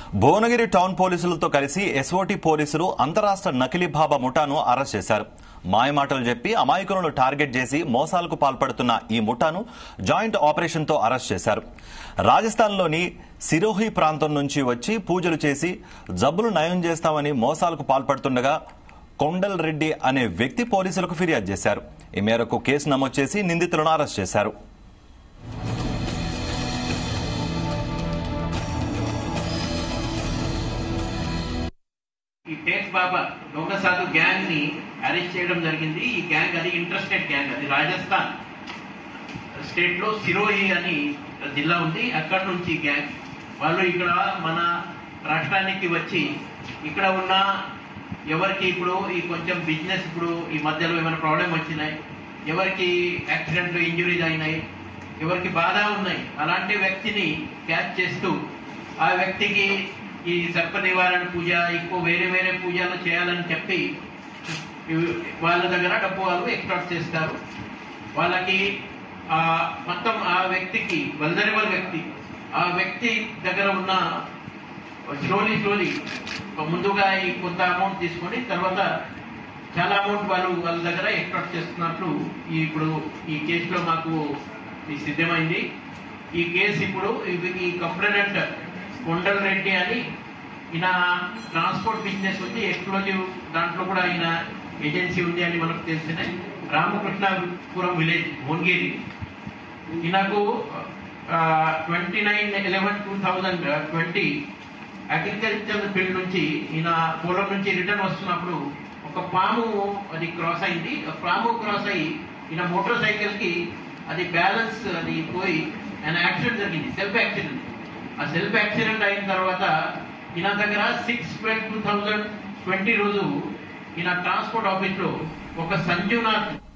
Bhuvanagiri town పోలీసులతో కలిసి SOT పోలీసులు అంతరాష్ట్ర నకిలీ బాబా ముఠాను అరెస్ట్ చేశారు మాయమాటలు చెప్పి అమాయకులను టార్గెట్ చేసి మోసాలకు పాల్పడుతున్న ఈ ముఠాను జాయింట్ ఆపరేషన్తో అరెస్ట్ చేశారు రాజస్థాన్లోని సిరోహి ప్రాంతం నుంచి వచ్చి పూజలు చేసి జబ్బులు నయం చేస్తామని మోసాలకు పాల్పడుతుండగా కొండల్ రెడ్డి అనే వ్యక్తి పోలీసులకు ఫిర్యాదు చేశారు ఈ మేరకు కేసు నమోదు చేసి నిందితులను అరెస్ట్ చేశారు ఈ టేక్ బాబా దొంగ సాధు గ్యాంగ్ ని అరెస్ట్ చేయడం జరిగింది ఈ గ్యాంగ్ అది ఇంట్రెస్టెడ్ గ్యాంగ్ అది రాజస్థాన్ స్టేట్ లో సిరోహి అని జిల్లా ఉంది అక్కడ నుంచి గ్యాంగ్ వాళ్ళు ఇక్కడ మన రాష్ట్రానికి వచ్చి ఇక్కడ ఉన్న ఎవరికి ఇప్పుడు ఈ కొంచెం బిజినెస్ ఇప్పుడు ఈ మధ్యలో ఏమైనా ప్రాబ్లం వచ్చినాయి ఎవరికి యాక్సిడెంట్ ఇంజురీస్ అయినాయి ఎవరికి బాధ ఉన్నాయి అలాంటి వ్యక్తిని క్యాచ్ చేస్తూ ఆ వ్యక్తికి ఈ సర్ప నివారణ పూజ ఇంకో వేరే వేరే పూజలు చేయాలని చెప్పి ఇవి- వాళ్ళ దగ్గర డబ్బు వాళ్ళు ఎక్స్ట్రాక్ట్ చేస్తారు వాళ్ళకి ఆ మొత్తం ఆ వ్యక్తికి వల్దరబల్ వ్యక్తి ఆ వ్యక్తి దగ్గర ఉన్న స్లోలీ స్లోలీ ముందుగా ఈ కొంత అమౌంట్ తీసుకొని తర్వాత చాలా అమౌంట్ వాళ్ళు వాళ్ళ దగ్గర ఎక్స్ట్రాక్ట్ చేస్తున్నట్లు ఈ ఇప్పుడు ఈ కేసులో మాకు ఈ సిద్ధమైంది ఈ కేసు ఇప్పుడు ఇవి- ఈ కంప్లైనెంట్ కొండల్ రెడ్డి అని ఈయన ట్రాన్స్పోర్ట్ బిజినెస్ ఉంది ఎక్స్ప్లోజివ్ దాంట్లో కూడా ఆయన ఏజెన్సీ ఉంది అని మనకు తెలిసిన రామకృష్ణపురం విలేజ్ భువనగిరి ఈయనకు twenty nine eleven two thousand twenty agriculture field నుంచి ఈయన పొలం నుంచి రిటర్న్ వస్తున్నప్పుడు ఒక పాము అది క్రాస్ అయింది ఆ పాము క్రాస్ అయ్యి ఈయన మోటార్ సైకిల్ కి అది బ్యాలెన్స్ అది పోయి ఆయన యాక్సిడెంట్ జరిగింది సెల్ఫ్ యాక్సిడెంట్ ఆ సెల్ఫ్ యాక్సిడెంట్ అయిన తర్వాత ఈయన దగ్గర six twelve two thousand twenty రోజు ఈయన ట్రాన్స్పోర్ట్ ఆఫీస్ లో ఒక సంజీవ్నాథ్